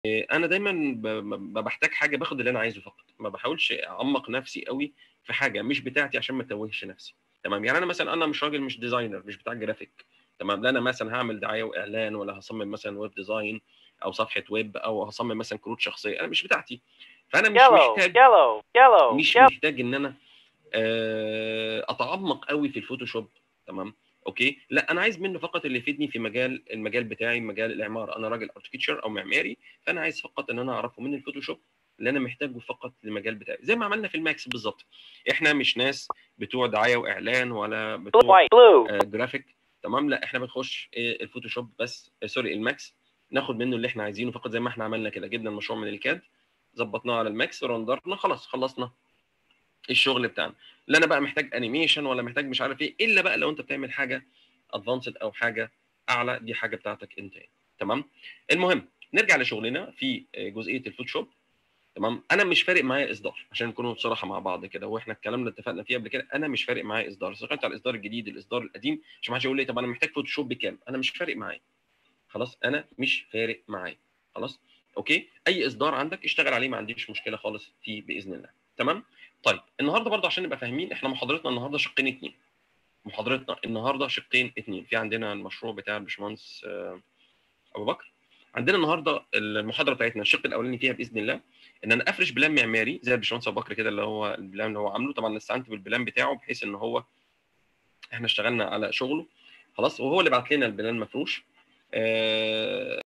انا دايما ب- ب- بحتاج حاجه باخد اللي انا عايزه فقط ما بحاولش اعمق نفسي قوي في حاجه مش بتاعتي عشان ما اتوهش نفسي تمام يعني انا مثلا انا مش راجل مش ديزاينر مش بتاع جرافيك تمام لا انا مثلا هعمل دعايه واعلان ولا هصمم مثلا ويب ديزاين او صفحه ويب او هصمم مثلا كروت شخصيه انا مش بتاعتي فانا مش yellow, محتاج yellow, yellow, مش yellow. محتاج ان انا آه، اتعمق قوي في الفوتوشوب تمام اوكي لا انا عايز منه فقط اللي يفيدني في مجال المجال بتاعي مجال العماره انا راجل اركتشر او معماري فانا عايز فقط ان انا اعرفه من الفوتوشوب اللي انا محتاجه فقط للمجال بتاعي زي ما عملنا في الماكس بالظبط احنا مش ناس بتوع دعايه واعلان ولا blue, بتوع white, blue, آه، جرافيك تمام لا احنا بنخش إيه، الفوتوشوب بس آه، سوري الماكس ناخد منه اللي احنا عايزينه فقط زي ما احنا عملنا كده جبنا المشروع من الكاد ظبطناه على الماكس رندرنا خلاص خلصنا الشغل بتاعنا لا انا بقى محتاج انيميشن ولا محتاج مش عارف ايه الا بقى لو انت بتعمل حاجه ادفانسد او حاجه اعلى دي حاجه بتاعتك انت يعني. تمام المهم نرجع لشغلنا في آه، جزئيه الفوتوشوب تمام انا مش فارق معايا اصدار عشان نكون بصراحه مع بعض كده واحنا الكلام اللي اتفقنا فيه قبل كده انا مش فارق معايا اصدار سواء كانت على الاصدار الجديد الاصدار القديم عشان ما حدش يقول لي طب انا محتاج فوتوشوب بكام انا مش فارق معايا خلاص انا مش فارق معايا خلاص اوكي اي اصدار عندك اشتغل عليه ما عنديش مشكله خالص فيه باذن الله تمام طيب النهارده برضه عشان نبقى فاهمين احنا محاضرتنا النهارده شقين اتنين محاضرتنا النهارده شقين اتنين في عندنا المشروع بتاع الباشمهندس آه، ابو بكر عندنا النهارده المحاضره بتاعتنا الشق الاولاني فيها باذن الله ان انا افرش بلان معماري زي الباشمهندس ابو بكر كده اللي هو البلان اللي هو عامله طبعا استعنت بالبلان بتاعه بحيث ان هو احنا اشتغلنا على شغله خلاص وهو اللي بعت لنا البلان مفروش آه،